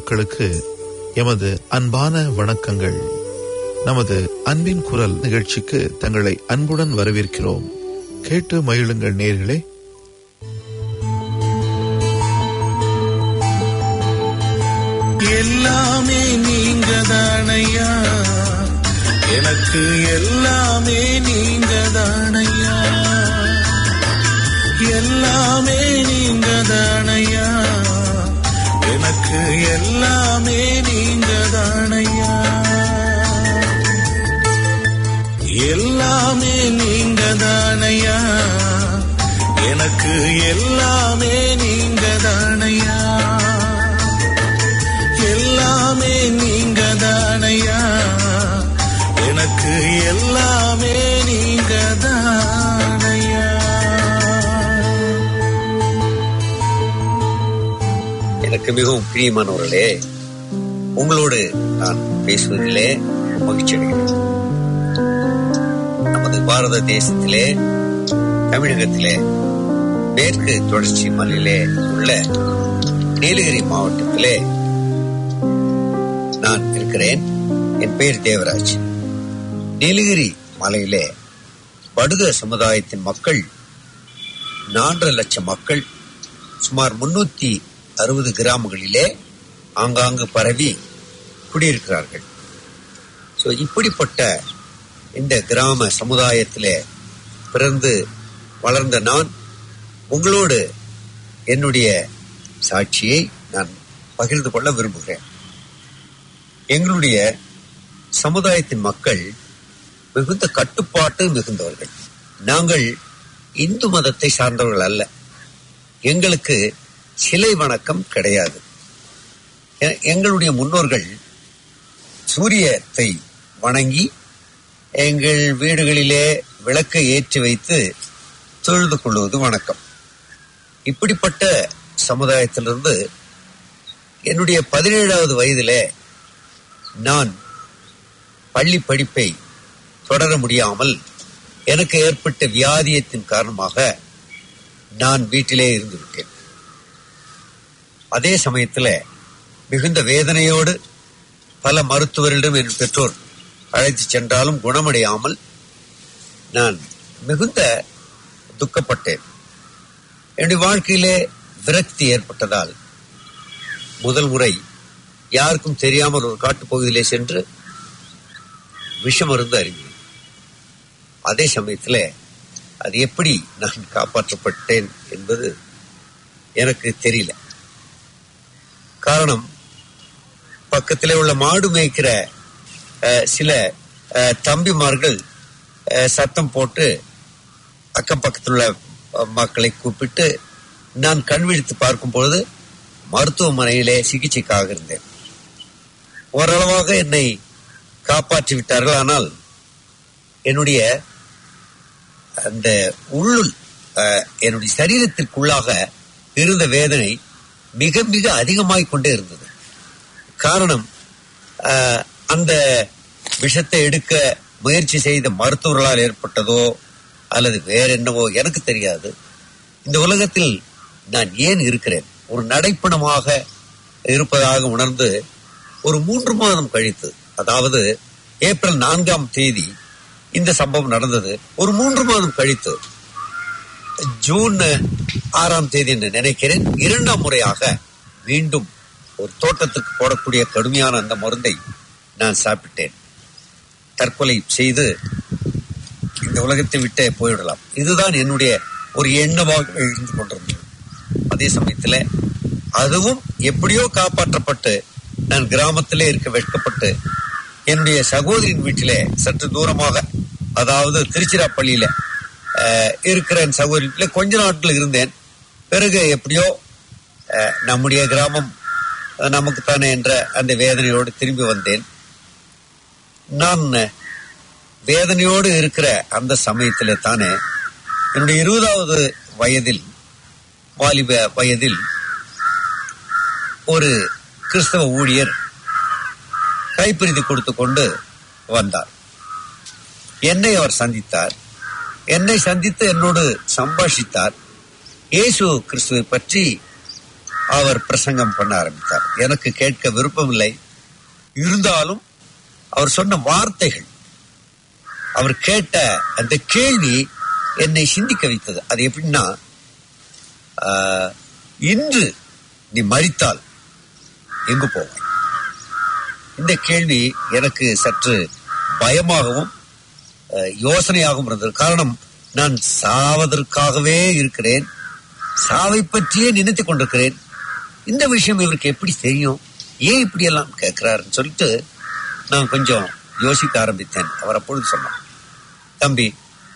மக்களுக்கு எமது அன்பான வணக்கங்கள் நமது அன்பின் குரல் நிகழ்ச்சிக்கு தங்களை அன்புடன் வரவேற்கிறோம் கேட்டு மகிழுங்கள் நேர்களே எல்லாமே நீங்க தானையா எனக்கு எல்லாமே நீங்க தானையா எல்லாமே நீங்க தானையா எனக்கு எல்லாமே நீங்க தானையா எல்லாமே நீங்க தானையா எனக்கு எல்லாமே நீங்க தானையா எல்லாமே நீங்க தானையா எனக்கு எல்லாமே நீங்க தானையா எனக்கு மிகவும் பிரியமானவர்களே உங்களோடு நான் பேசுவதிலே மகிழ்ச்சி அடைகிறேன் நமது பாரத தேசத்திலே தமிழகத்திலே மேற்கு தொடர்ச்சி மலையிலே உள்ள நீலகிரி மாவட்டத்திலே நான் இருக்கிறேன் என் பெயர் தேவராஜ் நீலகிரி மலையிலே படுக சமுதாயத்தின் மக்கள் நான்கு லட்சம் மக்கள் சுமார் முன்னூத்தி அறுபது கிராமங்களிலே ஆங்காங்கு பரவி குடியிருக்கிறார்கள் ஸோ இப்படிப்பட்ட இந்த கிராம சமுதாயத்திலே பிறந்து வளர்ந்த நான் உங்களோடு என்னுடைய சாட்சியை நான் பகிர்ந்து கொள்ள விரும்புகிறேன் எங்களுடைய சமுதாயத்தின் மக்கள் மிகுந்த கட்டுப்பாட்டு மிகுந்தவர்கள் நாங்கள் இந்து மதத்தை சார்ந்தவர்கள் அல்ல எங்களுக்கு சிலை வணக்கம் கிடையாது எ- எங்களுடைய முன்னோர்கள் சூரியத்தை வணங்கி எங்கள் வீடுகளிலே விளக்கை ஏற்றி வைத்து தொழுது கொள்வது வணக்கம் இப்படிப்பட்ட சமுதாயத்திலிருந்து என்னுடைய பதினேழாவது வயதிலே நான் பள்ளி படிப்பை தொடர முடியாமல் எனக்கு ஏற்பட்ட வியாதியத்தின் காரணமாக நான் வீட்டிலே இருந்து விட்டேன் அதே சமயத்தில் மிகுந்த வேதனையோடு பல மருத்துவரிடம் என் பெற்றோர் அழைத்து சென்றாலும் குணமடையாமல் நான் மிகுந்த துக்கப்பட்டேன் என்னுடைய வாழ்க்கையிலே விரக்தி ஏற்பட்டதால் முதல் முறை யாருக்கும் தெரியாமல் ஒரு காட்டுப்பகுதியிலே சென்று விஷமருந்து அறிவியேன் அதே சமயத்தில் அது எப்படி நான் காப்பாற்றப்பட்டேன் என்பது எனக்கு தெரியல காரணம் பக்கத்திலே உள்ள மாடு மேய்க்கிற அஹ், சில அஹ், தம்பிமார்கள் அஹ், சத்தம் போட்டு அக்கம் பக்கத்தில் உள்ள அஹ், மக்களை கூப்பிட்டு நான் கண் விழித்து பார்க்கும் பொழுது மருத்துவமனையிலே சிகிச்சைக்காக இருந்தேன் ஓரளவாக என்னை காப்பாற்றி விட்டார்கள் ஆனால் என்னுடைய அந்த உள்ளுள் அஹ், என்னுடைய சரீரத்திற்குள்ளாக இருந்த வேதனை மிக மிக அதிகமாகிக் கொண்டே இருந்தது காரணம் அஹ், அந்த விஷத்தை எடுக்க முயற்சி செய்த மருத்துவர்களால் ஏற்பட்டதோ அல்லது வேற என்னவோ எனக்கு தெரியாது இந்த உலகத்தில் நான் ஏன் இருக்கிறேன் ஒரு நடைப்பணமாக இருப்பதாக உணர்ந்து ஒரு மூன்று மாதம் கழித்து அதாவது ஏப்ரல் நான்காம் தேதி இந்த சம்பவம் நடந்தது ஒரு மூன்று மாதம் கழித்து ஜூன் ஆறாம் தேதி என்று நினைக்கிறேன் இரண்டாம் முறையாக மீண்டும் ஒரு தோட்டத்துக்கு போடக்கூடிய கடுமையான அந்த மருந்தை நான் சாப்பிட்டேன் தற்கொலை செய்து இந்த உலகத்தை விட்டே போய்விடலாம் இதுதான் என்னுடைய ஒரு எண்ணமாக இருந்து கொண்டிருந்தது அதே சமயத்துல அதுவும் எப்படியோ காப்பாற்றப்பட்டு நான் கிராமத்திலே இருக்க வெட்கப்பட்டு என்னுடைய சகோதரியின் வீட்டிலே சற்று தூரமாக அதாவது திருச்சிராப்பள்ளியில அஹ், இருக்கிற என் சகோதரி வீட்டிலே கொஞ்ச நாட்கள் இருந்தேன் பிறகு எப்படியோ அஹ், நம்முடைய கிராமம் அஹ், நமக்குத்தானே என்ற அந்த வேதனையோடு திரும்பி வந்தேன் நான் வேதனையோடு இருக்கிற அந்த சமயத்திலே தானே என்னுடைய இருபதாவது வயதில் வாலிப வயதில் ஒரு கிறிஸ்தவ ஊழியர் கைப்பிரித்து கொடுத்து கொண்டு வந்தார் என்னை அவர் சந்தித்தார் என்னை சந்தித்து என்னோடு சம்பாஷித்தார் இயேசு கிறிஸ்துவை பற்றி அவர் பிரசங்கம் பண்ண ஆரம்பித்தார் எனக்கு கேட்க விருப்பமில்லை இருந்தாலும் அவர் சொன்ன வார்த்தைகள் அவர் கேட்ட அந்த கேள்வி என்னை சிந்திக்க வைத்தது அது எப்படின்னா ஆஹ், இன்று நீ மறித்தால் எங்கு போவாய் இந்த கேள்வி எனக்கு சற்று பயமாகவும் அஹ், யோசனையாகவும் இருந்தது காரணம் நான் சாவதற்காகவே இருக்கிறேன் சாவை பற்றியே நினைத்துக் கொண்டிருக்கிறேன் இந்த விஷயம் இவருக்கு எப்படி தெரியும் ஏன் இப்படி எல்லாம் கேட்கிறாருன்னு சொல்லிட்டு நான் கொஞ்சம் யோசிக்க ஆரம்பித்தேன் அவர் அப்பொழுது சொன்னார் தம்பி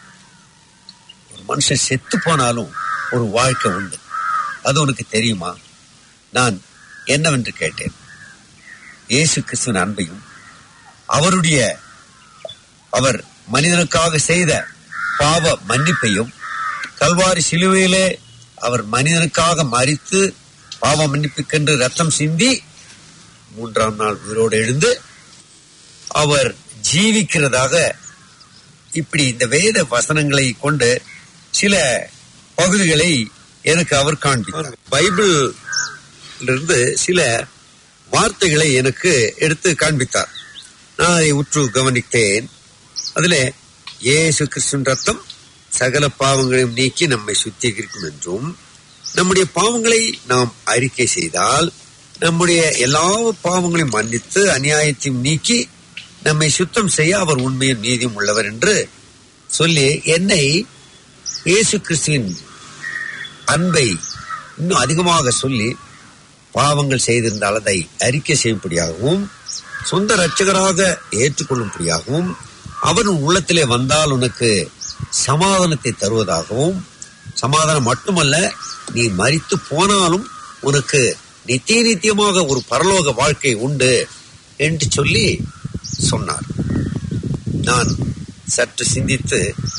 ஒரு மனுஷன் செத்து போனாலும் ஒரு வாழ்க்கை உண்டு அது உனக்கு தெரியுமா நான் என்னவென்று கேட்டேன் இயேசு கிறிஸ்துவின் அன்பையும் அவருடைய அவர் மனிதனுக்காக செய்த பாவ மன்னிப்பையும் கல்வாரி சிலுவையிலே அவர் மனிதனுக்காக மறித்து பாவ மன்னிப்புக்கென்று ரத்தம் சிந்தி மூன்றாம் நாள் உயிரோடு எழுந்து அவர் ஜீவிக்கிறதாக இப்படி இந்த வேத வசனங்களை கொண்டு சில பகுதிகளை எனக்கு அவர் காண்பித்தார் பைபிள் இருந்து சில வார்த்தைகளை எனக்கு எடுத்து காண்பித்தார் நான் அதை உற்று கவனித்தேன் அதுல இயேசு கிறிஸ்துவின் ரத்தம் சகல பாவங்களையும் நீக்கி நம்மை சுத்திகரிக்கும் என்றும் நம்முடைய பாவங்களை நாம் அறிக்கை செய்தால் நம்முடைய எல்லா பாவங்களையும் மன்னித்து அநியாயத்தையும் நீக்கி நம்மை சுத்தம் செய்ய அவர் உண்மையும் நீதியும் உள்ளவர் என்று சொல்லி என்னை இயேசு கிறிஸ்துவின் அன்பை இன்னும் அதிகமாக சொல்லி பாவங்கள் செய்திருந்தால் அதை அறிக்கை செய்யும்படியாகவும் சொந்த ரட்சகராக ஏற்றுக்கொள்ளும்படியாகவும் அவன் உன் உள்ளத்திலே வந்தால் உனக்கு சமாதானத்தை தருவதாகவும் சமாதானம் மட்டுமல்ல நீ மரித்து போனாலும் உனக்கு நித்திய நித்தியமாக ஒரு பரலோக வாழ்க்கை உண்டு என்று சொல்லி சொன்னார் நான் சற்று சிந்தித்து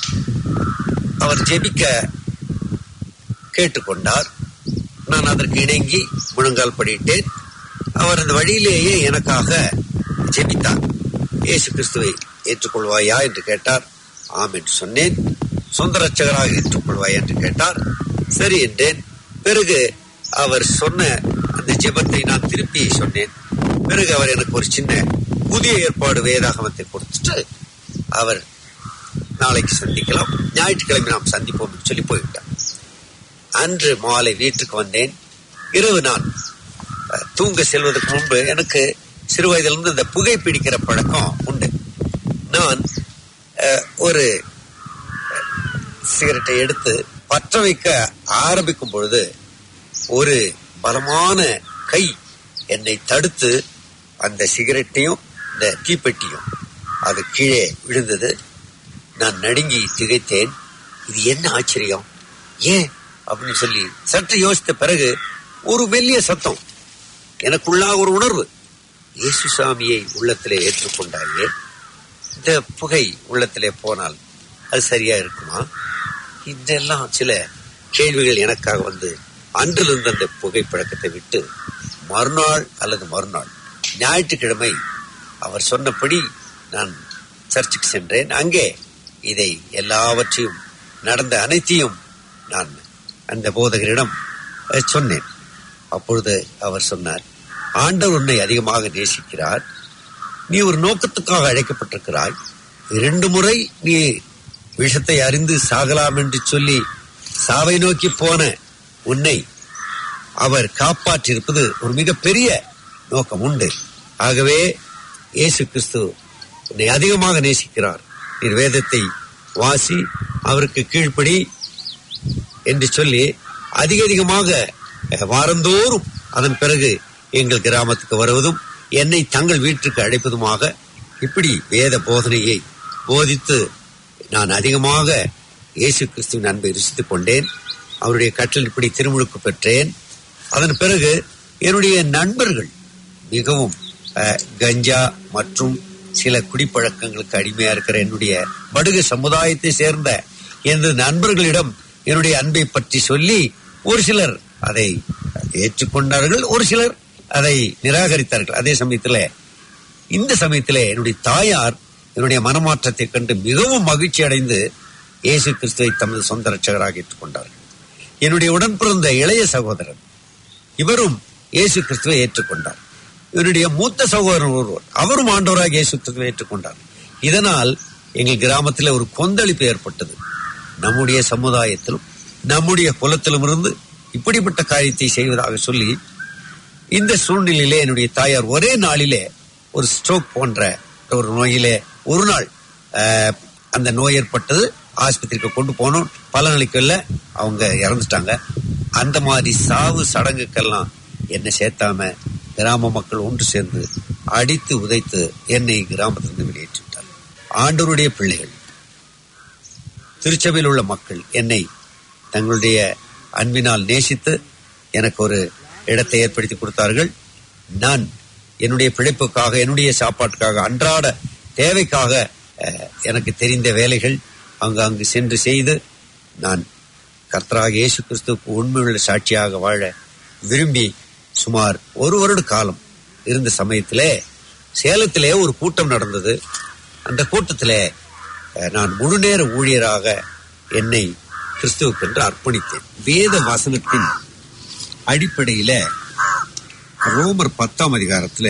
அவர் ஜெபிக்க கேட்டுக்கொண்டார் நான் அதற்கு இணங்கி முழங்கால் படியிட்டேன் அவர் அந்த வழியிலேயே எனக்காக ஜெபித்தார் இயேசு கிறிஸ்துவை ஏற்றுக்கொள்வாயா என்று கேட்டார் ஆம் என்று சொன்னேன் சொந்த ரட்சகராக ஏற்றுக்கொள்வாயா என்று கேட்டார் சரி என்றேன் பிறகு அவர் சொன்ன அந்த ஜெபத்தை நான் திருப்பி சொன்னேன் பிறகு அவர் எனக்கு ஒரு சின்ன புதிய ஏற்பாடு வேதாகமத்தை கொடுத்துட்டு அவர் நாளைக்கு சந்திக்கலாம் ஞாயிற்றுக்கிழமை நாம் சந்திப்போம் என்று சொல்லி போய்விட்டார் அன்று மாலை வீட்டுக்கு வந்தேன் இரவு நான் அஹ், தூங்க செல்வதற்கு முன்பு எனக்கு சிறு வயதிலிருந்து இந்த புகை பிடிக்கிற பழக்கம் உண்டு நான் அஹ், ஒரு அஹ், சிகரெட்டை எடுத்து பற்ற வைக்க ஆரம்பிக்கும் பொழுது ஒரு பலமான கை என்னை தடுத்து அந்த சிகரெட்டையும் இந்த தீப்பெட்டியும் அது கீழே விழுந்தது நான் நடுங்கி திகைத்தேன் இது என்ன ஆச்சரியம் ஏன் அப்படின்னு சொல்லி சற்று யோசித்த பிறகு ஒரு மெல்லிய சத்தம் எனக்குள்ளாக ஒரு உணர்வு இயேசு சாமியை உள்ளத்திலே ஏற்றுக்கொண்டாயே இந்த புகை உள்ளத்திலே போனால் அது சரியா இருக்குமா இதெல்லாம் சில கேள்விகள் எனக்காக வந்து அன்றிலிருந்து அந்த புகைப்பழக்கத்தை விட்டு மறுநாள் அல்லது மறுநாள் ஞாயிற்றுக்கிழமை அவர் சொன்னபடி நான் சர்ச்சுக்கு சென்றேன் அங்கே இதை எல்லாவற்றையும் நடந்த அனைத்தையும் நான் அந்த போதகரிடம் அஹ், சொன்னேன் அப்பொழுது அவர் சொன்னார் ஆண்டவர் உன்னை அதிகமாக நேசிக்கிறார் நீ ஒரு நோக்கத்துக்காக அழைக்கப்பட்டிருக்கிறாய் இரண்டு முறை நீ விஷத்தை அறிந்து சாகலாம் என்று சொல்லி சாவை நோக்கி போன உன்னை அவர் காப்பாற்றியிருப்பது ஒரு மிகப்பெரிய நோக்கம் உண்டு ஆகவே இயேசு கிறிஸ்து உன்னை அதிகமாக நேசிக்கிறார் நீ வேதத்தை வாசி அவருக்கு கீழ்ப்படி என்று சொல்லி அதிக அதிகமாக அஹ், வாரந்தோறும் அதன் பிறகு எங்கள் கிராமத்துக்கு வருவதும் என்னை தங்கள் வீட்டுக்கு அழைப்பதுமாக இப்படி வேத போதனையை போதித்து நான் அதிகமாக இயேசு கிறிஸ்துவின் அன்பை ருசித்துக் கொண்டேன் அவருடைய கற்றல் இப்படி திருமுழுக்கு பெற்றேன் அதன் பிறகு என்னுடைய நண்பர்கள் மிகவும் அஹ், கஞ்சா மற்றும் சில குடிப்பழக்கங்களுக்கு அடிமையா இருக்கிற என்னுடைய படுகு சமுதாயத்தை சேர்ந்த எனது நண்பர்களிடம் என்னுடைய அன்பை பற்றி சொல்லி ஒரு சிலர் அதை ஏற்றுக்கொண்டார்கள் ஒரு சிலர் அதை நிராகரித்தார்கள் அதே சமயத்துல இந்த சமயத்திலே என்னுடைய தாயார் என்னுடைய மனமாற்றத்தை கண்டு மிகவும் மகிழ்ச்சி அடைந்து இயேசு கிறிஸ்துவை தமது சொந்த ரட்சகராக ஏற்றுக்கொண்டார்கள் என்னுடைய உடன் பிறந்த இளைய சகோதரன் இவரும் இயேசு கிறிஸ்துவை ஏற்றுக்கொண்டார் இவருடைய மூத்த சகோதரர் ஒருவர் அவரும் ஆண்டவராக இயேசு கிறிஸ்துவை ஏற்றுக்கொண்டார் இதனால் எங்கள் கிராமத்தில் ஒரு கொந்தளிப்பு ஏற்பட்டது நம்முடைய சமுதாயத்திலும் நம்முடைய குலத்திலும் இருந்து இப்படிப்பட்ட காரியத்தை செய்வதாக சொல்லி இந்த சூழ்நிலையிலே என்னுடைய தாயார் ஒரே நாளிலே ஒரு ஸ்ட்ரோக் போன்ற ஒரு நோயிலே ஒரு நாள் அஹ், அந்த நோய் ஏற்பட்டது ஆஸ்பத்திரிக்கு கொண்டு போனோம் பல நாளைக்கு இல்ல அவங்க இறந்துட்டாங்க அந்த மாதிரி சாவு சடங்குக்கெல்லாம் என்னை சேர்த்தாம கிராம மக்கள் ஒன்று சேர்ந்து அடித்து உதைத்து என்னை கிராமத்திலிருந்து வெளியேற்றிவிட்டார் ஆண்டவருடைய பிள்ளைகள் திருச்சபையில் உள்ள மக்கள் என்னை தங்களுடைய அன்பினால் நேசித்து எனக்கு ஒரு இடத்தை ஏற்படுத்தி கொடுத்தார்கள் நான் என்னுடைய பிழைப்புக்காக என்னுடைய சாப்பாட்டுக்காக அன்றாட தேவைக்காக அஹ், எனக்கு தெரிந்த வேலைகள் அங்கு அங்கு சென்று செய்து நான் கர்த்தராக இயேசு கிறிஸ்துவுக்கு உண்மையுள்ள சாட்சியாக வாழ விரும்பி சுமார் ஒரு வருட காலம் இருந்த சமயத்திலே சேலத்திலே ஒரு கூட்டம் நடந்தது அந்த கூட்டத்திலே அஹ், நான் முழு நேர ஊழியராக என்னை கிறிஸ்துவுக்கென்று அர்ப்பணித்தேன் வேத வசனத்தின் அடிப்படையில ரோமர் பத்தாம் அதிகாரத்துல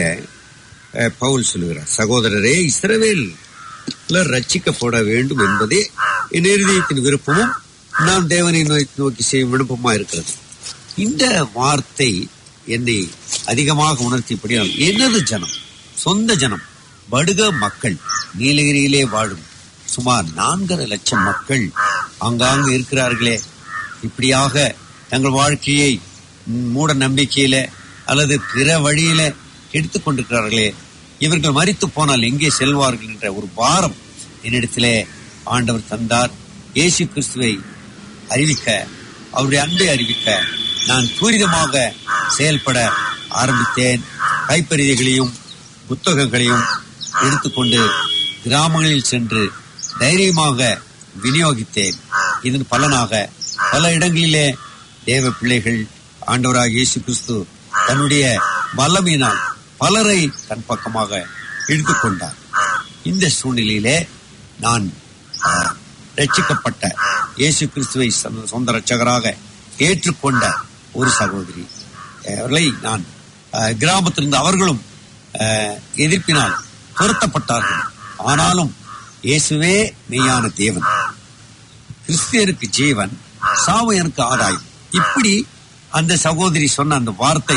அஹ், பவுல் சொல்லுகிறார் சகோதரரே இஸ்ரவேல் ரட்சிக்கப்பட வேண்டும் என்பதே என் இருதயத்தின் விருப்பமும் நான் தேவனை நோக்கி நோக்கி செய்யும் விருப்பமா இருக்கிறது இந்த வார்த்தை என்னை அதிகமாக உணர்த்தியபடியால் எனது ஜனம் சொந்த ஜனம் படுக மக்கள் நீலகிரியிலே வாழும் சுமார் நான்கரை லட்சம் மக்கள் ஆங்காங்கு இருக்கிறார்களே இப்படியாக தங்கள் வாழ்க்கையை ம், மூட நம்பிக்கையில அல்லது பிற வழியில எடுத்துக் கொண்டிருக்கிறார்களே இவர்கள் மறித்து போனால் எங்கே செல்வார்கள் என்ற ஒரு பாரம் என்னிடத்திலே ஆண்டவர் தந்தார் இயேசு கிறிஸ்துவை அறிவிக்க அவருடைய அன்பை அறிவிக்க நான் துரிதமாக செயல்பட ஆரம்பித்தேன் கைப்பரிதைகளையும் புத்தகங்களையும் எடுத்துக்கொண்டு கிராமங்களில் சென்று தைரியமாக விநியோகித்தேன் இதன் பலனாக பல இடங்களிலே தேவ பிள்ளைகள் ஆண்டவராக இயேசு கிறிஸ்து தன்னுடைய வல்லமையினால் பலரை தன் பக்கமாக இழுத்துக் கொண்டார் இந்த சூழ்நிலையிலே நான் ஆஹ், ரட்சிக்கப்பட்ட இயேசு கிறிஸ்துவை சொந்த- சொந்த ரட்சகராக ஏற்றுக்கொண்ட ஒரு சகோதரி அவர்களை நான் ஆஹ், கிராமத்திலிருந்து அவர்களும் ஆஹ், எதிர்ப்பினால் துரத்தப்பட்டார்கள் ஆனாலும் இயேசுவே மெய்யான தேவன் கிறிஸ்தியருக்கு ஜீவன் சாவு எனக்கு ஆதாயம் இப்படி அந்த சகோதரி சொன்ன அந்த வார்த்தை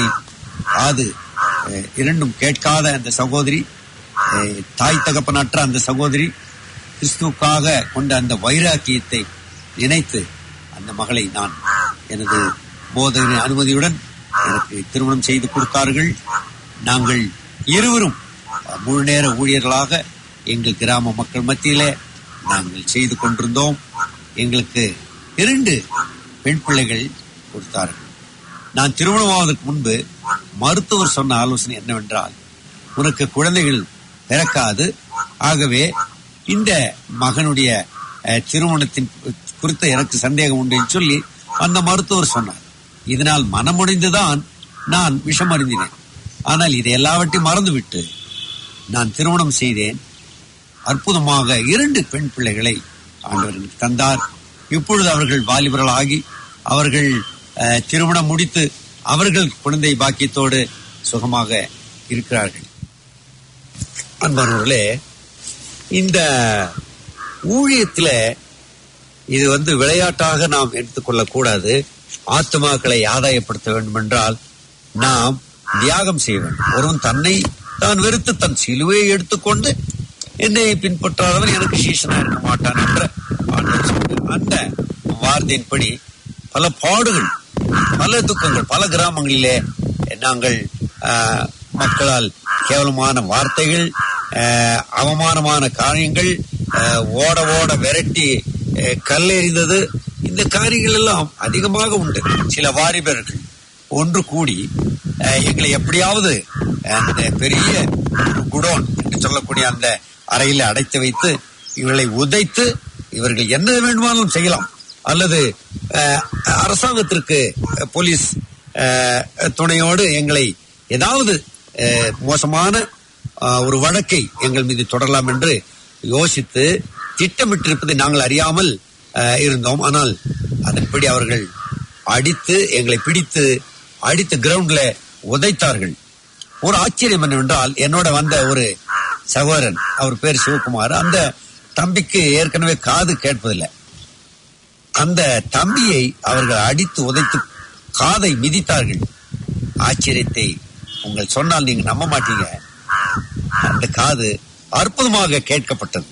அது அஹ், இரண்டும் கேட்காத அந்த சகோதரி அஹ், தாய் தகப்பனற்ற அந்த சகோதரி கிறிஸ்துவுக்காக கொண்ட அந்த வைராக்கியத்தை நினைத்து அந்த மகளை நான் எனது போதனை அனுமதியுடன் எனக்கு திருமணம் செய்து கொடுத்தார்கள் நாங்கள் இருவரும் அஹ், முழு நேர ஊழியர்களாக எங்கள் கிராம மக்கள் மத்தியிலே நாங்கள் செய்து கொண்டிருந்தோம் எங்களுக்கு இரண்டு பெண் பிள்ளைகள் கொடுத்தார்கள் நான் திருமணமாவதற்கு முன்பு மருத்துவர் சொன்ன ஆலோசனை என்னவென்றால் உனக்கு குழந்தைகள் பிறக்காது ஆகவே இந்த மகனுடைய அஹ், திருமணத்தின் குறித்த எனக்கு சந்தேகம் உண்டு என்று சொல்லி அந்த மருத்துவர் சொன்னார் இதனால் மனமுடைந்துதான் நான் விஷம் அறிந்தினேன் ஆனால் இதை எல்லாவற்றையும் மறந்துவிட்டு நான் திருமணம் செய்தேன் அற்புதமாக இரண்டு பெண் பிள்ளைகளை ஆண்டவர் எனக்கு தந்தார் இப்பொழுது அவர்கள் வாலிபர்களாகி அவர்கள் அஹ், திருமணம் முடித்து அவர்கள் குழந்தை பாக்கியத்தோடு சுகமாக இருக்கிறார்கள் அன்பானவர்களே இந்த ஊழியத்துல இது வந்து விளையாட்டாக நாம் எடுத்துக்கொள்ளக் கூடாது ஆத்மாக்களை ஆதாயப்படுத்த வேண்டும் என்றால் நாம் தியாகம் செய்ய வேண்டும் ஒருவன் தன்னை தான் வெறுத்து தன் சிலுவையை எடுத்துக்கொண்டு என்னை பின்பற்றாதவன் எனக்கு சீசனா இருக்க மாட்டான் என்ற ஆண்டவர் சொன்னார். அந்த வார்த்தையின்படி பல பாடுகள் பல துக்கங்கள் பல கிராமங்களிலே நாங்கள் ஆஹ், மக்களால் கேவலமான வார்த்தைகள் ஆஹ், அவமானமான காரியங்கள் ஆஹ், ஓட ஓட விரட்டி ஆஹ், கல்லெறிந்தது இந்த காரியங்கள் எல்லாம் அதிகமாக உண்டு சில வாலிபர்கள் ஒன்று கூடி அஹ், எங்களை எப்படியாவது அந்த பெரிய குடோன் என்று சொல்லக்கூடிய அந்த அறையில அடைத்து வைத்து இவர்களை உதைத்து இவர்கள் என்ன வேண்டுமானாலும் செய்யலாம் அல்லது அஹ், அரசாங்கத்திற்கு அஹ், போலீஸ் அஹ், துணையோடு எங்களை ஏதாவது அஹ், மோசமான அஹ், ஒரு வழக்கை எங்கள் மீது தொடரலாம் என்று யோசித்து திட்டமிட்டிருப்பதை நாங்கள் அறியாமல் அஹ், இருந்தோம் ஆனால் அதன்படி அவர்கள் அடித்து எங்களை பிடித்து அடித்து கிரவுண்ட்ல உதைத்தார்கள் ஒரு ஆச்சரியம் என்னவென்றால் என்னோட வந்த ஒரு சகோதரன் அவர் பேர் சிவகுமார் அந்த தம்பிக்கு ஏற்கனவே காது கேட்பதில்லை அந்த தம்பியை அவர்கள் அடித்து உதைத்து காதை மிதித்தார்கள் ஆச்சரியத்தை உங்கள் சொன்னால் நீங்க நம்ப மாட்டீங்க அந்த காது அற்புதமாக கேட்கப்பட்டது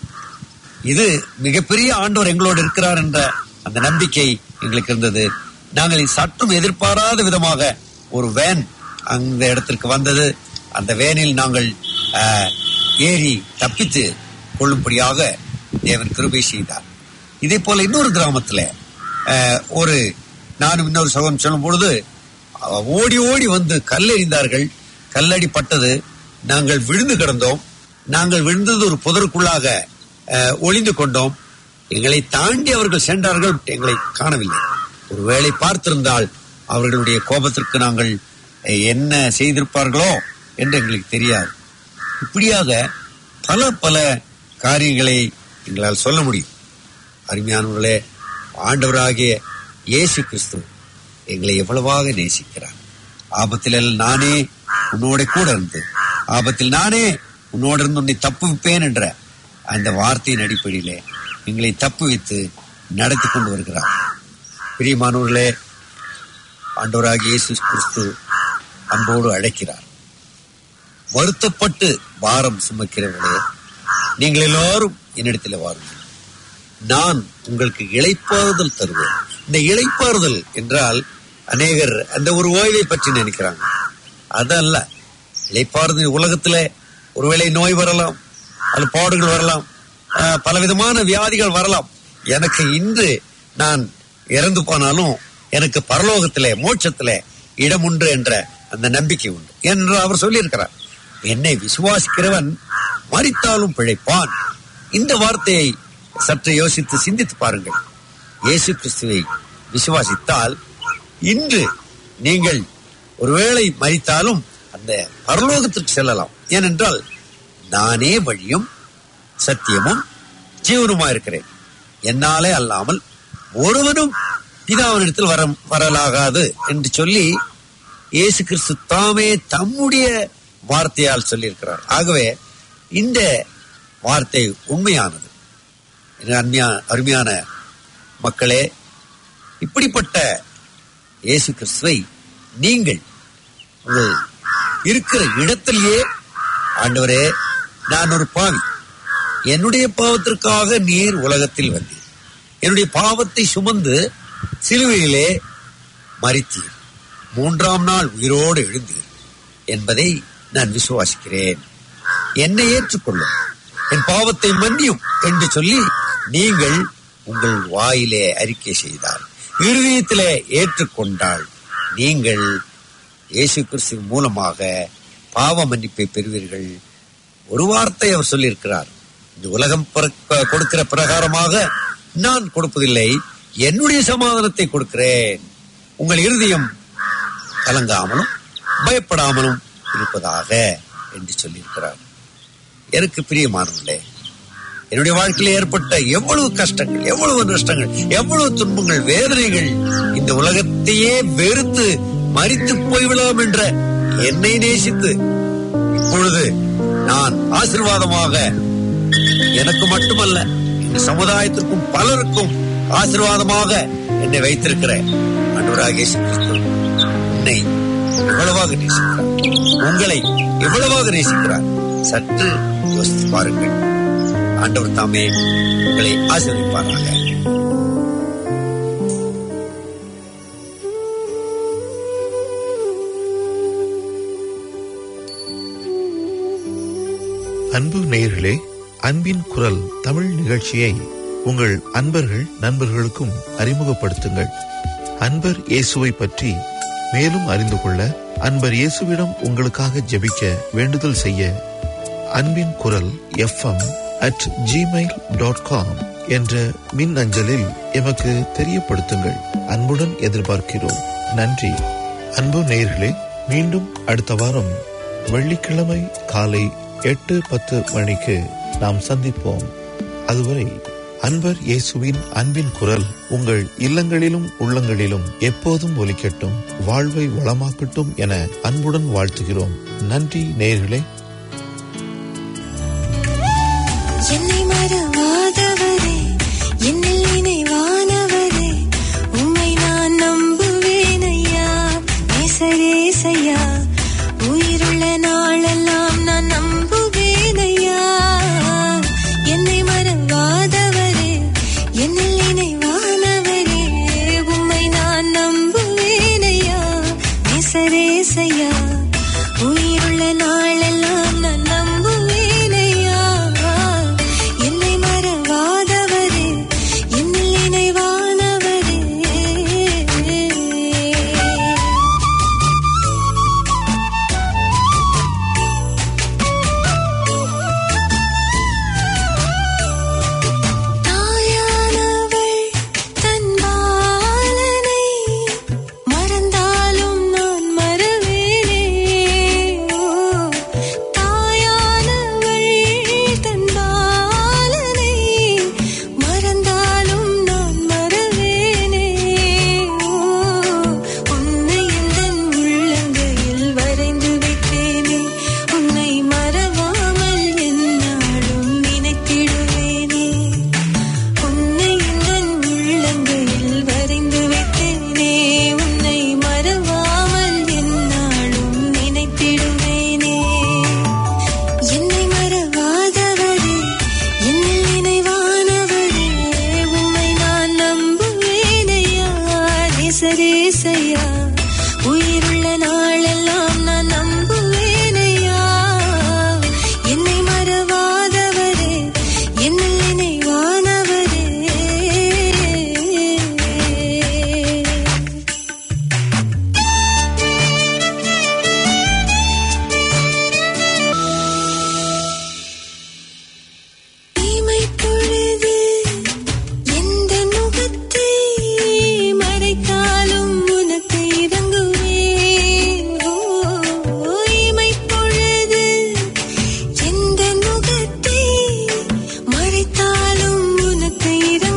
இது மிகப்பெரிய ஆண்டவர் எங்களோடு இருக்கிறார் என்ற அந்த நம்பிக்கை எங்களுக்கு இருந்தது நாங்கள் சற்றும் எதிர்பாராத விதமாக ஒரு வேன் அந்த இடத்திற்கு வந்தது அந்த வேனில் நாங்கள் ஆஹ், ஏறி தப்பித்து கொள்ளும்படியாக தேவன் கிருபை செய்தார் இதே போல இன்னொரு கிராமத்துல ஆஹ், ஒரு நானும் இன்னொரு சகோதரன் சொல்லும் பொழுது அஹ், ஓடி ஓடி வந்து கல்லெறிந்தார்கள் கல்லடி பட்டது நாங்கள் விழுந்து கிடந்தோம் நாங்கள் விழுந்தது ஒரு புதருக்குள்ளாக அஹ், ஒளிந்து கொண்டோம் எங்களை தாண்டி அவர்கள் சென்றார்கள் எங்களை காணவில்லை ஒருவேளை பார்த்திருந்தால் அவர்களுடைய கோபத்திற்கு நாங்கள் அஹ், என்ன செய்திருப்பார்களோ என்று எங்களுக்கு தெரியாது இப்படியாக பல பல காரியங்களை எங்களால் சொல்ல முடியும் அருமையானவர்களே ஆண்டவராகிய இயேசு கிறிஸ்து எங்களை எவ்வளவாக நேசிக்கிறார் ஆபத்தில் நானே உன்னோட கூட இருந்து ஆபத்தில் நானே உன்னோட இருந்து உன்னை தப்புவிப்பேன் என்ற அந்த வார்த்தையின் அடிப்படையிலே எங்களை தப்புவித்து நடத்தி கொண்டு வருகிறார் பிரியமானவர்களே ஆண்டவராகிய இயேசு கிறிஸ்து அன்போடு அழைக்கிறார் வருத்தப்பட்டு பாரம் சுமக்கிறவர்களே நீங்கள் எல்லாரும் என்னிடத்தில் வாருங்கள் நான் உங்களுக்கு இளைப்பாறுதல் தருவேன் இந்த இளைப்பாறுதல் என்றால் அநேகர் அந்த ஒரு ஓய்வை பற்றி நினைக்கிறாங்க அதல்ல இளைப்பாறுதல் உலகத்துல ஒருவேளை நோய் வரலாம் அல்லது பாடுகள் வரலாம் ஆஹ், பலவிதமான வியாதிகள் வரலாம் எனக்கு இன்று நான் இறந்து போனாலும் எனக்கு பரலோகத்திலே மோட்சத்திலே இடம் உண்டு என்ற அந்த நம்பிக்கை உண்டு என்று அவர் சொல்லியிருக்கிறார் என்னை விசுவாசிக்கிறவன் மரித்தாலும் பிழைப்பான் இந்த வார்த்தையை சற்று யோசித்து சிந்தித்து பாருங்கள் இயேசு கிறிஸ்துவை விசுவாசித்தால் இன்று நீங்கள் ஒருவேளை மரித்தாலும் அந்த பரலோகத்திற்கு செல்லலாம் ஏனென்றால் நானே வழியும் சத்தியமும் ஜீவனுமா இருக்கிறேன் என்னாலே அல்லாமல் ஒருவனும் பிதாவினிடத்தில் வர வரலாகாது என்று சொல்லி இயேசு கிறிஸ்து தாமே தம்முடைய வார்த்தையால் சொல்லியிருக்கிறார் ஆகவே இந்த வார்த்தை உண்மையானது என் அருமையா அருமையான மக்களே இப்படிப்பட்ட இயேசு கிறிஸ்துவை நீங்கள் உங்கள் இருக்கிற இடத்திலேயே ஆண்டவரே நான் ஒரு பாவி என்னுடைய பாவத்திற்காக நீர் உலகத்தில் வந்தீர் என்னுடைய பாவத்தை சுமந்து சிலுவையிலே மறித்தீர் மூன்றாம் நாள் உயிரோடு எழுந்தீர் என்பதை நான் விசுவாசிக்கிறேன் என்னை ஏற்றுக்கொள்ளும் என் பாவத்தை மன்னியும் என்று சொல்லி நீங்கள் உங்கள் வாயிலே அறிக்கை செய்தால் இருதயத்திலே ஏற்றுக்கொண்டால் நீங்கள் இயேசு கிறிஸ்து மூலமாக பாவ மன்னிப்பை பெறுவீர்கள் ஒரு வார்த்தை அவர் சொல்லியிருக்கிறார் இந்த உலகம் பிறக்க- கொடுக்கிற பிரகாரமாக நான் கொடுப்பதில்லை என்னுடைய சமாதானத்தை கொடுக்கிறேன் உங்கள் இருதயம் கலங்காமலும் பயப்படாமலும் இருப்பதாக என்று சொல்லியிருக்கிறார் எனக்கு பிரியமானவர்களே என்னுடைய வாழ்க்கையில் ஏற்பட்ட எவ்வளவு கஷ்டங்கள் எவ்வளவு நஷ்டங்கள் எவ்வளவு துன்பங்கள் வேதனைகள் இந்த உலகத்தையே வெறுத்து மறித்து போய்விடலாம் என்ற என்னை நேசித்து இப்பொழுது நான் ஆசீர்வாதமாக எனக்கு மட்டுமல்ல இந்த சமுதாயத்திற்கும் பலருக்கும் ஆசீர்வாதமாக என்னை வைத்திருக்கிறேன் அன்பராக இயேசு கிறிஸ்து உன்னை எவ்வளவாக நேசிக்கிறார் உங்களை எவ்வளவாக நேசிக்கிறார் சற்று யோசித்து பாருங்கள் ஆண்டவர் தாமே உங்களை ஆசீர்வதிப்பாராக அன்பு நேயர்களே அன்பின் குரல் தமிழ் நிகழ்ச்சியை உங்கள் அன்பர்கள் நண்பர்களுக்கும் அறிமுகப்படுத்துங்கள் அன்பர் இயேசுவை பற்றி மேலும் அறிந்து கொள்ள அன்பர் இயேசுவிடம் உங்களுக்காக ஜெபிக்க வேண்டுதல் செய்ய அன்பின் குரல் FM at Gmail dot com என்ற மின் அஞ்சலில் எமக்கு தெரியப்படுத்துங்கள் அன்புடன் எதிர்பார்க்கிறோம் நன்றி அன்பு நேயர்களே மீண்டும் அடுத்த வாரம் வெள்ளிக்கிழமை காலை எட்டு பத்து மணிக்கு நாம் சந்திப்போம் அதுவரை அன்பர் இயேசுவின் அன்பின் குரல் உங்கள் இல்லங்களிலும் உள்ளங்களிலும் எப்போதும் ஒலிக்கட்டும் வாழ்வை வளமாக்கட்டும் என அன்புடன் வாழ்த்துகிறோம் நன்றி நேயர்களே என்னை மறவாதவரே என்னில் நினைவானவரே உம்மை நான் நம்புவேன் ஐயா நேசரேசையா உயிருள்ள நாளெல்லாம் நான் நம்புவேன் ஐயா என்னை மறவாதவரே என்னில் நினைவானவரே உம்மை நான் நம்புவேன் ஐயா நேசரேசையா உயிருள்ள நாளெல்லாம் நான் நம்புவேன் ஐயா என்னை மறவாதவரே என்னில் நினைவானவரே தாயானவள் தன் பாலனை மறந்தாலும் நான் மறவேனே ஓ தாயானவள் தன் பாலனை மறந்தாலும் நான் மறவேனே ஓ உன்னை எந்தன் உள்ளங்கையில் வரைந்து வைத்தேனே உன்னை மறவாமல் என்னாலும் நினைத்திடுவேனே உன்னை எந்தன் உள்ளங்கையில் வரைந்து வைத்தேனே உன்னை மறவாமல் என்னாலும் நினைத்திடுவேனே என்னை மறவாதவரே என்னில் நினைவானவரே உம்மை நான் நம்புவேனையா நேசரேசையா உயிருள்ள நாளெல்லாம் நான் நம்புவேனையா என்னை மறவாதவரே என்னில் நினைவானவரே தீமை பொழுது எந்த முகத்தை மறைத்தாலும் உனக்கு இறங்குவேன் ஓ, இமை பொழுது எந்த முகத்தை மறைத்தாலும் உனக்கு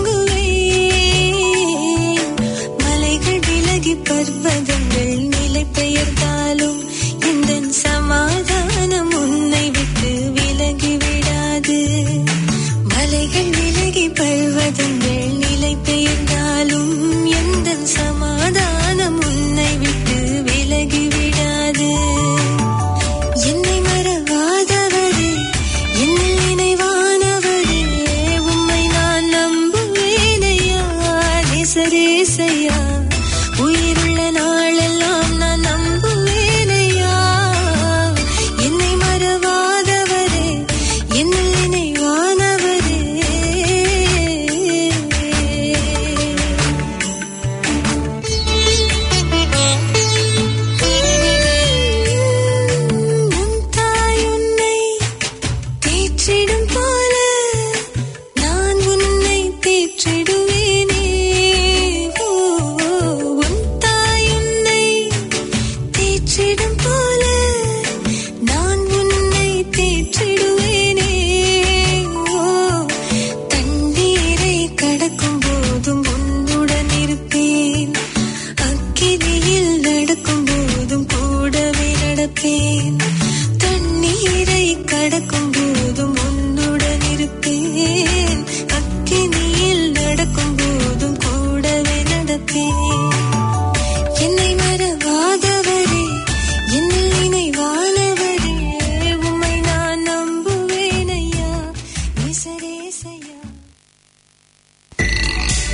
இறங்குவேன் மலைகள் விலகி பர்வதங்கள் நிலை பெயர்ந்தாலும் இந்த சமாதானம் உன்னை விட்டு விலகி விடாது மலைகள் விலகி பர்வதங்கள் நிலை பெயர்ந்தாலும் எந்த சமாதானம் உன்னை விட்டு விலகி விடாது என்னை மறவாதவரே என்னில் நினைவானவரே உம்மை நான் நம்புவேனையா நேசரேசையா உயிருள்ள நாளெல்லாம் நான் நம்புவேனையா என்னை மறவாதவரே என்னில் நினைவானவரே உன் தாய் உன்னை தேற்றிடும் போல நான் உன்னை தேற்றி